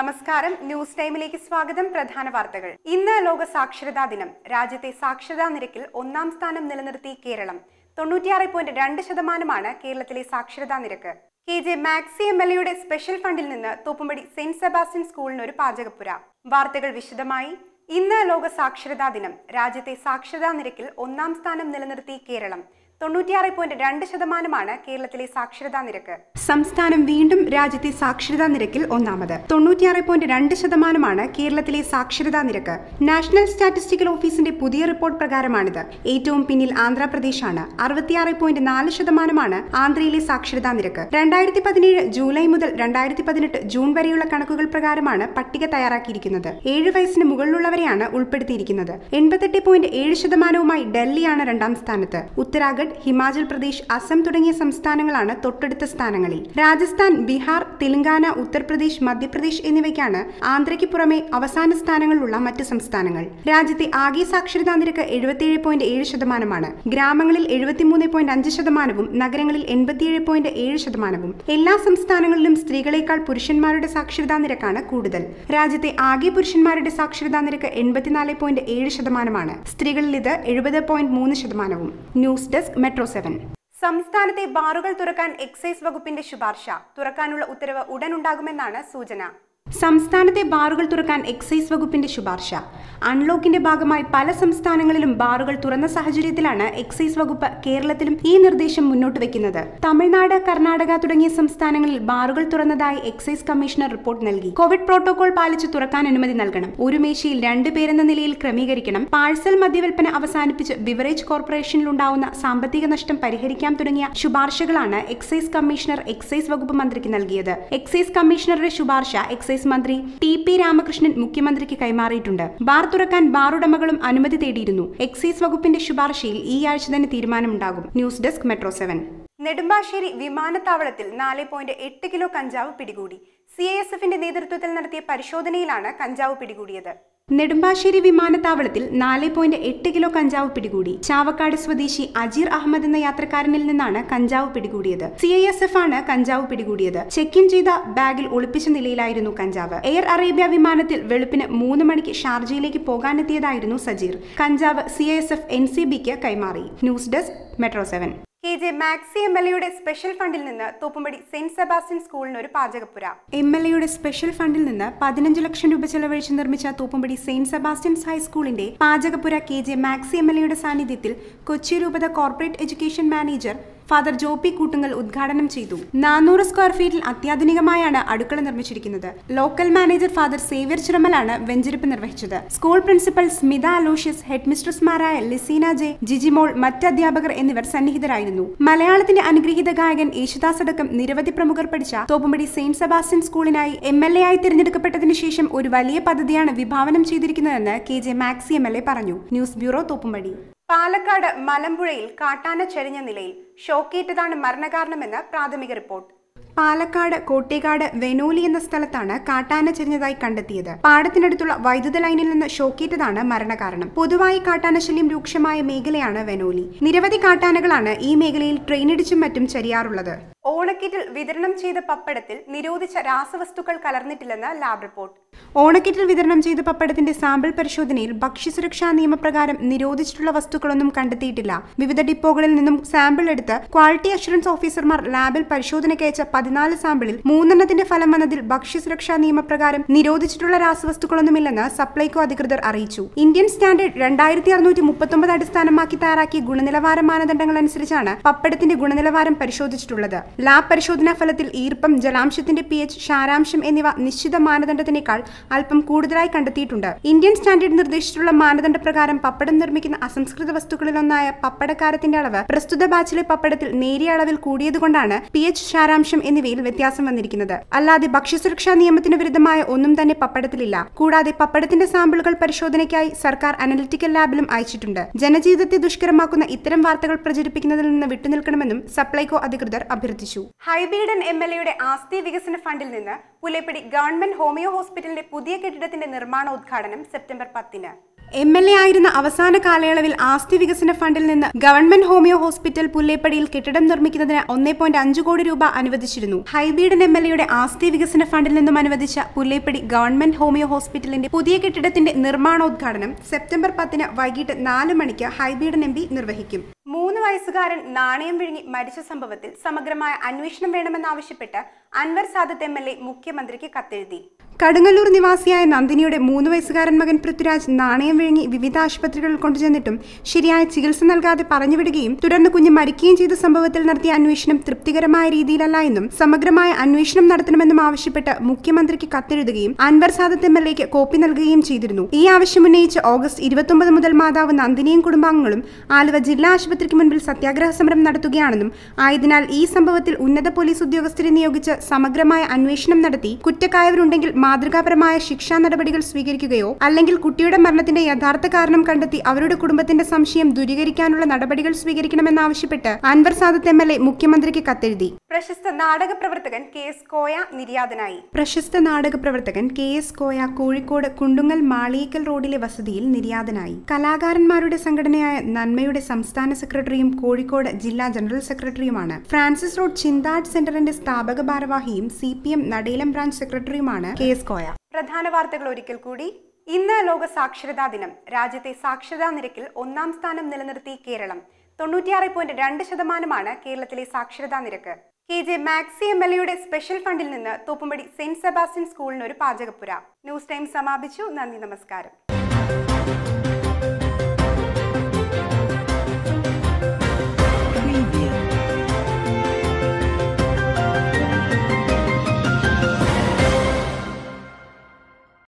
നമസ്കാരം ന്യൂസ് ടൈമിലേക്ക് സ്വാഗതം പ്രധാന വാർത്തകൾ ഇന്ന് ലോക സാക്ഷരതാ ദിനം രാജ്യത്തെ സാക്ഷരതാ നിരക്കിൽ ഒന്നാം സ്ഥാനം നിലനിർത്തി കേരളം തൊണ്ണൂറ്റിയാറ് പോയിന്റ് രണ്ട് ശതമാനമാണ് കേരളത്തിലെ സാക്ഷരതാ നിരക്ക് K J Maxi M L എയുടെ സ്പെഷ്യൽ ഫണ്ടിൽ നിന്ന് തോപ്പുംപടി സെന്റ് സെബാസ്റ്റ്യൻ സ്കൂളിന് ഒരു പാചകപ്പുര വാർത്തകൾ വിശദമായി ഇന്ന് ലോക സാക്ഷരതാ ദിനം രാജ്യത്തെ സാക്ഷരതാ നിരക്കിൽ ഒന്നാം സ്ഥാനം നിലനിർത്തി കേരളം തൊണ്ണൂറ്റിയാറ് പോയിന്റ് രണ്ട് ശതമാനമാണ് കേരളത്തിലെ സാക്ഷരതാ നിരക്ക് സംസ്ഥാനം വീണ്ടും രാജ്യത്തെ സാക്ഷരതാ നിരക്കിൽ ഒന്നാമത് തൊണ്ണൂറ്റിയാറ് പോയിന്റ് രണ്ട് ശതമാനമാണ് കേരളത്തിലെ സാക്ഷരതാ നിരക്ക് നാഷണൽ സ്റ്റാറ്റിസ്റ്റിക്കൽ ഓഫീസിന്റെ പുതിയ റിപ്പോർട്ട് പ്രകാരമാണിത് ഏറ്റവും പിന്നിൽ ആന്ധ്രാപ്രദേശാണ് അറുപത്തിയാറ് പോയിന്റ് നാല് ശതമാനമാണ് ആന്ധ്രയിലെ സാക്ഷരതാ നിരക്ക് രണ്ടായിരത്തി പതിനേഴ് ജൂലൈ മുതൽ രണ്ടായിരത്തി പതിനെട്ട് ജൂൺ വരെയുള്ള കണക്കുകൾ പ്രകാരമാണ് പട്ടിക തയ്യാറാക്കിയിരിക്കുന്നത് ഏഴ് വയസ്സിന് മുകളിലുള്ളവരെയാണ് ഉൾപ്പെടുത്തിയിരിക്കുന്നത് എൺപത്തെട്ട് പോയിന്റ് ഏഴ് ശതമാനവുമായി ഡൽഹിയാണ് രണ്ടാം സ്ഥാനത്ത് ഉത്തരാഖണ്ഡ് ഹിമാചൽ പ്രദേശ് അസം തുടങ്ങിയ സംസ്ഥാനങ്ങളാണ് തൊട്ടടുത്ത സ്ഥാനങ്ങളിൽ രാജസ്ഥാൻ ബീഹാർ തെലങ്കാന ഉത്തർപ്രദേശ് മധ്യപ്രദേശ് എന്നിവയ്ക്കാണ് ആന്ധ്രയ്ക്ക് പുറമെ അവസാന സ്ഥാനങ്ങളിലുള്ള മറ്റ് സംസ്ഥാനങ്ങൾ രാജ്യത്തെ ആകെ സാക്ഷരതാ നിരക്ക് എഴുപത്തിയേഴ് പോയിന്റ് ഏഴ് ശതമാനമാണ് ഗ്രാമങ്ങളിൽ എഴുപത്തിമൂന്ന് പോയിന്റ് അഞ്ച് ശതമാനവും നഗരങ്ങളിൽ എൺപത്തിയേഴ് പോയിന്റ് ഏഴ് ശതമാനവും എല്ലാ സംസ്ഥാനങ്ങളിലും സ്ത്രീകളെക്കാൾ പുരുഷന്മാരുടെ സാക്ഷരതാ നിരക്കാണ് കൂടുതൽ രാജ്യത്തെ ആകെ പുരുഷന്മാരുടെ സാക്ഷരതാ നിരക്ക് എൺപത്തിനാല് പോയിന്റ് ഏഴ് ശതമാനമാണ് സ്ത്രീകളിൽ ഇത് എഴുപത് പോയിന്റ് മൂന്ന് ശതമാനവും ന്യൂസ് ഡെസ്ക് മെട്രോ സെവൻ സംസ്ഥാനത്തെ ബാറുകൾ തുറക്കാൻ എക്സൈസ് വകുപ്പിന്റെ ശുപാർശ തുറക്കാനുള്ള ഉത്തരവ് ഉടൻ ഉണ്ടാകുമെന്നാണ് സൂചന സംസ്ഥാനത്തെ ബാറുകൾ തുറക്കാൻ എക്സൈസ് വകുപ്പിന്റെ ശുപാർശ അൺലോക്കിന്റെ ഭാഗമായി പല സംസ്ഥാനങ്ങളിലും ബാറുകൾ തുറന്ന സാഹചര്യത്തിലാണ് എക്സൈസ് വകുപ്പ് കേരളത്തിലും ഈ നിർദ്ദേശം മുന്നോട്ട് വെക്കുന്നത് തമിഴ്നാട് കർണാടക തുടങ്ങിയ സംസ്ഥാനങ്ങളിൽ ബാറുകൾ തുറന്നതായി എക്സൈസ് കമ്മീഷണർ റിപ്പോർട്ട് നൽകി കോവിഡ് പ്രോട്ടോകോൾ പാലിച്ച് തുറക്കാൻ അനുമതി നൽകണം ഒരു മേശയിൽ രണ്ട് പേരെന്ന നിലയിൽ ക്രമീകരിക്കണം പാഴ്സൽ മദ്യവിൽപ്പന അവസാനിപ്പിച്ച് ബിവറേജ് കോർപ്പറേഷനിലുണ്ടാവുന്ന സാമ്പത്തിക നഷ്ടം പരിഹരിക്കാം തുടങ്ങിയ ശുപാർശകളാണ് എക്സൈസ് കമ്മീഷണർ എക്സൈസ് വകുപ്പ് മന്ത്രിക്ക് നൽകിയത് എക്സൈസ് കമ്മീഷണറുടെ ശുപാർശ എക്സൈസ് മന്ത്രി ടി പി രാമകൃഷ്ണൻ മുഖ്യമന്ത്രിക്ക് കൈമാറിയിട്ടുണ്ട് ബാർ തുറക്കാൻ ബാർ ഉടമകളും അനുമതി തേടിയിരുന്നു എക്സൈസ് വകുപ്പിന്റെ ശുപാർശയിൽ ഈ ആഴ്ച തന്നെ തീരുമാനമുണ്ടാകും news desk metro seven Nedumbassery വിമാനത്താവളത്തിൽ നാല് പോയിന്റ് എട്ട് കിലോ കഞ്ചാവ് പിടികൂടി സി ഐ എസ് എഫിന്റെ നേതൃത്വത്തിൽ നടത്തിയ പരിശോധനയിലാണ് കഞ്ചാവ് പിടികൂടിയത് നെടുമ്പാശ്ശേരി വിമാനത്താവളത്തിൽ നാല് പോയിന്റ് എട്ട് കിലോ കഞ്ചാവ് പിടികൂടി ചാവക്കാട് സ്വദേശി അജീർ അഹമ്മദ് എന്ന യാത്രക്കാരനിൽ നിന്നാണ് കഞ്ചാവ് പിടികൂടിയത് സി ഐ എസ് എഫ് ആണ് കഞ്ചാവ് പിടികൂടിയത് ചെക്ക് ഇൻ ചെയ്ത ബാഗിൽ ഒളിപ്പിച്ച നിലയിലായിരുന്നു കഞ്ചാവ് എയർ അറേബ്യ വിമാനത്തിൽ വെളുപ്പിന് മൂന്ന് മണിക്ക് ഷാർജയിലേക്ക് പോകാനെത്തിയതായിരുന്നു സജീർ കഞ്ചാവ് C I S F N C ബിക്ക് കൈമാറി news desk metro seven K J Maxi M L എയുടെ സ്പെഷ്യൽ ഫണ്ടിൽ നിന്ന് തോപ്പുംപടി സെന്റ് സെബാസ്റ്റ്യൻ സ്കൂളിന് ഒരു പാചകപ്പുര എം എൽ എയുടെ സ്പെഷ്യൽ ഫണ്ടിൽ നിന്ന് പതിനഞ്ച് ലക്ഷം രൂപ ചെലവഴിച്ച് നിർമ്മിച്ച തോപ്പുംപടി സെന്റ് സെബാസ്റ്റ്യൻസ് ഹൈസ്കൂളിന്റെ പാചകപ്പുര K J Maxi M L എയുടെ സാന്നിധ്യത്തിൽ കൊച്ചി രൂപത corporate education manager father Joppy Koottungal ഉദ്ഘാടനം ചെയ്തു നാനൂറ് സ്ക്വയർ ഫീറ്റിൽ അത്യാധുനികമായാണ് അടുക്കള നിർമ്മിച്ചിരിക്കുന്നത് ലോക്കൽ മാനേജർ ഫാദർ സേവ്യർ ചിറമലാണ് വെഞ്ചരിപ്പ് നിർവഹിച്ചത് school principal Smitha Aloysius head മിസ്ട്രസ്മാരായ ലിസീന ജെ ജിജിമോൾ മറ്റ് അധ്യാപകർ എന്നിവർ സന്നിഹിതരായിരുന്നു മലയാളത്തിന്റെ അനുഗ്രഹീത ഗായകൻ യേശുദാസ് അടക്കം നിരവധി പ്രമുഖർ പഠിച്ച തോപ്പുംപടി സെയിന്റ് സെബാസ്റ്റ്യൻ സ്കൂളിനായി എം എൽ എ ആയി തിരഞ്ഞെടുക്കപ്പെട്ടതിനു ശേഷം ഒരു വലിയ പദ്ധതിയാണ് വിഭാവനം ചെയ്തിരിക്കുന്നതെന്ന് K J Maxi M L A പറഞ്ഞു ന്യൂസ് ബ്യൂറോ തോപ്പുംപടി പാലക്കാട് മലമ്പുഴയിൽ കാട്ടാന ചരിഞ്ഞ നിലയിൽ ഷോക്കേറ്റതാണ് മരണകാരണമെന്ന് പ്രാഥമിക റിപ്പോർട്ട് പാലക്കാട് കോട്ടേക്കാട് വെനോലി എന്ന സ്ഥലത്താണ് കാട്ടാന ചെരിഞ്ഞതായി കണ്ടെത്തിയത് പാടത്തിനടുത്തുള്ള വൈദ്യുത ലൈനിൽ നിന്ന് ഷോക്കേറ്റതാണ് മരണകാരണം പൊതുവായി കാട്ടാനശല്യം രൂക്ഷമായ മേഖലയാണ് വെനോലി നിരവധി കാട്ടാനകളാണ് ഈ മേഖലയിൽ ട്രെയിനിടിച്ചും മറ്റും ചരിയാറുള്ളത് ഓണക്കിറ്റിൽ വിതരണം ചെയ്ത പപ്പടത്തിൽ നിരോധിച്ച രാസവസ്തുക്കൾ കലർന്നിട്ടില്ലെന്ന് ലാബ് റിപ്പോർട്ട് ഓണക്കിറ്റിൽ വിതരണം ചെയ്ത പപ്പടത്തിന്റെ സാമ്പിൾ പരിശോധനയിൽ ഭക്ഷ്യസുരക്ഷാ നിയമപ്രകാരം നിരോധിച്ചിട്ടുള്ള വസ്തുക്കളൊന്നും കണ്ടെത്തിയിട്ടില്ല വിവിധ ഡിപ്പോകളിൽ നിന്നും സാമ്പിൾ എടുത്ത് ക്വാളിറ്റി അഷുറൻസ് ഓഫീസർമാർ ലാബിൽ പരിശോധനയ്ക്ക് അയച്ച പതിനാല് സാമ്പിളിൽ മൂന്നെണ്ണത്തിന്റെ ഫലം വന്നതിൽ ഭക്ഷ്യസുരക്ഷാ നിയമപ്രകാരം നിരോധിച്ചിട്ടുള്ള രാസവസ്തുക്കളൊന്നുമില്ലെന്ന് സപ്ലൈകോ അധികൃതർ അറിയിച്ചു ഇന്ത്യൻ സ്റ്റാൻഡേർഡ് രണ്ടായിരത്തി അറുന്നൂറ്റി മുപ്പത്തൊമ്പത് അടിസ്ഥാനമാക്കി തയ്യാറാക്കിയ ഗുണനിലവാര മാനദണ്ഡങ്ങൾ അനുസരിച്ചാണ് പപ്പടത്തിന്റെ ഗുണനിലവാരം പരിശോധിച്ചിട്ടുള്ളത് ലാബ് പരിശോധനാ ഫലത്തിൽ ഈർപ്പം ജലാംശത്തിന്റെ പി എച്ച് ക്ഷാരാംശം എന്നിവ നിശ്ചിത മാനദണ്ഡത്തിനേക്കാൾ അല്പം കൂടുതലായി കണ്ടെത്തിയിട്ടുണ്ട് ഇന്ത്യൻ സ്റ്റാൻഡേർഡ് നിർദ്ദേശിച്ചിട്ടുള്ള മാനദണ്ഡ പ്രകാരം പപ്പടം നിർമ്മിക്കുന്ന അസംസ്കൃത വസ്തുക്കളിലൊന്നായ പപ്പടക്കാരത്തിന്റെ അളവ് പ്രസ്തുത ബാച്ചിലെ പപ്പടത്തിൽ നേരിയ അളവിൽ കൂടിയതുകൊണ്ടാണ് പി എച്ച് ക്ഷാരാംശം എന്നിവയിൽ വ്യത്യാസം വന്നിരിക്കുന്നത് അല്ലാതെ ഭക്ഷ്യസുരക്ഷാ നിയമത്തിന് വിരുദ്ധമായ ഒന്നും തന്നെ പപ്പടത്തിലില്ല കൂടാതെ പപ്പടത്തിന്റെ സാമ്പിളുകൾ പരിശോധനയ്ക്കായി സർക്കാർ അനലിറ്റിക്കൽ ലാബിലും അയച്ചിട്ടുണ്ട് ജനജീവിതത്തെ ദുഷ്കരമാക്കുന്ന ഇത്തരം വാർത്തകൾ പ്രചരിപ്പിക്കുന്നതിൽ നിന്ന് വിട്ടുനിൽക്കണമെന്നും സപ്ലൈകോ അധികൃതർ അഭ്യർത്ഥിച്ചു ഹൈബീഡൻ എം എൽ എയുടെ ആസ്തി വികസന ഫണ്ടിൽ നിന്ന് പുലേപ്പടി ഗവൺമെന്റ് ഹോമിയോ ഹോസ്പിറ്റലിന്റെ പുതിയ കെട്ടിടത്തിന്റെ നിർമ്മാണോദ്ഘാടനം സെപ്റ്റംബർ പത്തിന് എം എൽ എ ആയിരുന്ന അവസാന കാലയളവിൽ ആസ്തി വികസന ഫണ്ടിൽ നിന്ന് ഗവൺമെന്റ് ഹോമിയോ ഹോസ്പിറ്റൽ പുല്ലേപ്പടിയിൽ കെട്ടിടം നിർമ്മിക്കുന്നതിന് ഒന്നേ പോയിന്റ് അഞ്ച് കോടി രൂപ അനുവദിച്ചിരുന്നു ഹൈബീഡൻ എം എൽ എയുടെ ആസ്തി വികസന ഫണ്ടിൽ നിന്നും അനുവദിച്ച പുല്ലേപ്പടി ഗവൺമെന്റ് ഹോമിയോ ഹോസ്പിറ്റലിന്റെ പുതിയ കെട്ടിടത്തിന്റെ നിർമ്മാണോദ്ഘാടനം സെപ്റ്റംബർ പത്തിന് വൈകിട്ട് നാല് മണിക്ക് ഹൈബീഡൻ എം നിർവഹിക്കും മൂന്ന് വയസ്സുകാരൻ നാണയം വിഴുങ്ങി മരിച്ച സംഭവത്തിൽ സമഗ്രമായ അന്വേഷണം വേണമെന്നാവശ്യപ്പെട്ട് Anwar Sadath M L A മുഖ്യമന്ത്രിക്ക് കത്തെഴുതി കടുങ്ങല്ലൂർ നിവാസിയായ നന്ദിനിയുടെ മൂന്ന് വയസ്സുകാരൻ മകൻ പൃഥ്വിരാജ് നാണയം വിഴുങ്ങി വിവിധ ആശുപത്രികളിൽ കൊണ്ടുചെന്നിട്ടും ശരിയായ ചികിത്സ നൽകാതെ പറഞ്ഞുവിടുകയും തുടർന്ന് കുഞ്ഞ് മരിക്കുകയും ചെയ്ത സംഭവത്തിൽ നടത്തിയ അന്വേഷണം തൃപ്തികരമായ രീതിയിലല്ല എന്നും സമഗ്രമായ അന്വേഷണം നടത്തണമെന്നും ആവശ്യപ്പെട്ട് മുഖ്യമന്ത്രിക്ക് കത്തെഴുതുകയും അൻവർ സാദത്ത് എം എൽ എക്ക് കോപ്പി നൽകുകയും ചെയ്തിരുന്നു ഈ ആവശ്യം ഉന്നയിച്ച് ഓഗസ്റ്റ് ഇരുപത്തൊമ്പത് മുതൽ മാതാവ് നന്ദിനിയും കുടുംബാംഗങ്ങളും ആലുവ ജില്ലാ ആശുപത്രിക്ക് മുൻപിൽ സത്യാഗ്രഹ സമരം നടത്തുകയാണെന്നും ആയതിനാൽ ഈ സംഭവത്തിൽ ഉന്നത പോലീസ് ഉദ്യോഗസ്ഥരെ നിയോഗിച്ച് സമഗ്രമായ അന്വേഷണം നടത്തി കുറ്റക്കായവരുണ്ടെങ്കിൽ മാതൃകാപരമായ ശിക്ഷാ നടപടികൾ സ്വീകരിക്കുകയോ അല്ലെങ്കിൽ കുട്ടിയുടെ മരണത്തിന്റെ യഥാർത്ഥ കാരണം കണ്ടെത്തി അവരുടെ കുടുംബത്തിന്റെ സംശയം ദൂരീകരിക്കാനുള്ള നടപടികൾ സ്വീകരിക്കണമെന്നാവശ്യപ്പെട്ട് Anwar Sadath M L A മുഖ്യമന്ത്രിക്ക് കത്തെഴുതി പ്രശസ്ത നാടക പ്രവർത്തകൻ കെ എസ് കോയ നിര്യാതനായി പ്രശസ്ത നാടക പ്രവർത്തകൻ കെ എസ് കോയ കോഴിക്കോട് കുണ്ടുങ്ങൽ മാളിയേക്കൽ റോഡിലെ വസതിയിൽ നിര്യാതനായി കലാകാരന്മാരുടെ സംഘടനയായ നന്മയുടെ സംസ്ഥാന സെക്രട്ടറിയും കോഴിക്കോട് ജില്ലാ ജനറൽ സെക്രട്ടറിയുമാണ് ഫ്രാൻസിസ് റോഡ് ചിന്താഡ് സെന്ററിന്റെ സ്ഥാപക ഭാരവാഹിയും സി പി എം നടേലം ബ്രാഞ്ച് സെക്രട്ടറിയുമാണ് കെ എസ് കോയ പ്രധാന വാർത്തകൾ ഒരിക്കൽ കൂടി ഇന്ന് ലോക സാക്ഷരതാ ദിനം രാജ്യത്തെ സാക്ഷരതാ നിരക്കിൽ ഒന്നാം സ്ഥാനം നിലനിർത്തി കേരളം തൊണ്ണൂറ്റിയാറ് പോയിന്റ് രണ്ട് ശതമാനമാണ് കേരളത്തിലെ സാക്ഷരതാ നിരക്ക് K J Maxi M L എയുടെ സ്പെഷ്യൽ ഫണ്ടിൽ നിന്ന് തോപ്പുംപടി സെന്റ് സെബാസ്റ്റ്യൻ സ്കൂളിന് ഒരു പാചകപ്പുര ന്യൂസ് ടൈം സമാപിച്ചു നന്ദി നമസ്കാരം